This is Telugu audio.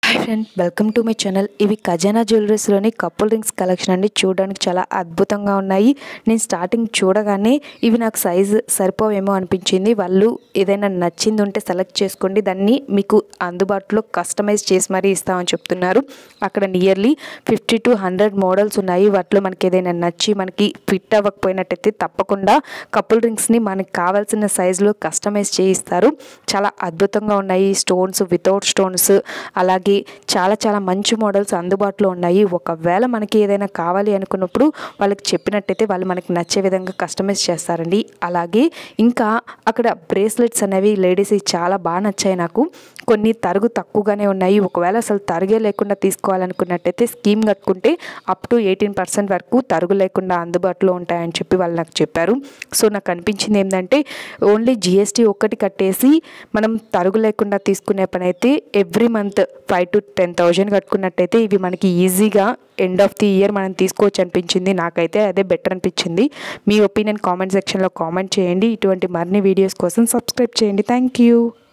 hi friend welcome to my channel ఇవి ఖజానా జ్యువెలరీస్లోని కపుల్ రింగ్స్ కలెక్షన్ అండి చూడడానికి చాలా అద్భుతంగా ఉన్నాయి నేను స్టార్టింగ్ చూడగానే ఇవి నాకు సైజు సరిపోవేమో అనిపించింది వాళ్ళు ఏదైనా నచ్చింది ఉంటే సెలెక్ట్ చేసుకోండి దాన్ని మీకు అందుబాటులో కస్టమైజ్ చేసి మరీ ఇస్తామని చెప్తున్నారు అక్కడ nearly fifty to hundred models ఉన్నాయి వాటిలో మనకి ఏదైనా నచ్చి మనకి ఫిట్ అవ్వకపోయినట్టయితే తప్పకుండా కపుల్ రింగ్స్ని మనకి కావాల్సిన సైజులో కస్టమైజ్ చేయిస్తారు చాలా అద్భుతంగా ఉన్నాయి స్టోన్స్ వితౌట్ స్టోన్స్ అలాగే చాలా చాలా మంచి మోడల్స్ అందుబాటులో ఉన్నాయి ఒకవేళ మనకి ఏదైనా కావాలి అనుకున్నప్పుడు వాళ్ళకి చెప్పినట్టయితే వాళ్ళు మనకి నచ్చే విధంగా కస్టమైజ్ చేస్తారండి అలాగే ఇంకా అక్కడ బ్రేస్లెట్స్ అనేవి లేడీస్ చాలా బాగా నచ్చాయి నాకు కొన్ని తరుగు తక్కువగానే ఉన్నాయి ఒకవేళ అసలు తరుగే లేకుండా తీసుకోవాలనుకున్నట్టయితే స్కీమ్ కట్టుకుంటే అప్ టు ఎయిటీన్ పర్సెంట్ వరకు తరుగు లేకుండా అందుబాటులో ఉంటాయని చెప్పి వాళ్ళు నాకు చెప్పారు సో నాకు అనిపించింది ఏంటంటే ఓన్లీ జిఎస్టీ ఒక్కటి కట్టేసి మనం తరుగు లేకుండా తీసుకునే పని అయితే every month five to ten thousand కట్టుకున్నట్టయితే ఇవి మనకి ఈజీగా ఎండ్ ఆఫ్ ది ఇయర్ మనం తీసుకోవచ్చు అనిపించింది నాకైతే అదే బెటర్ అనిపించింది మీ ఒపీనియన్ కామెంట్ సెక్షన్లో కామెంట్ చేయండి ఇటువంటి మరిన్ని వీడియోస్ కోసం సబ్స్క్రైబ్ చేయండి థ్యాంక్ యూ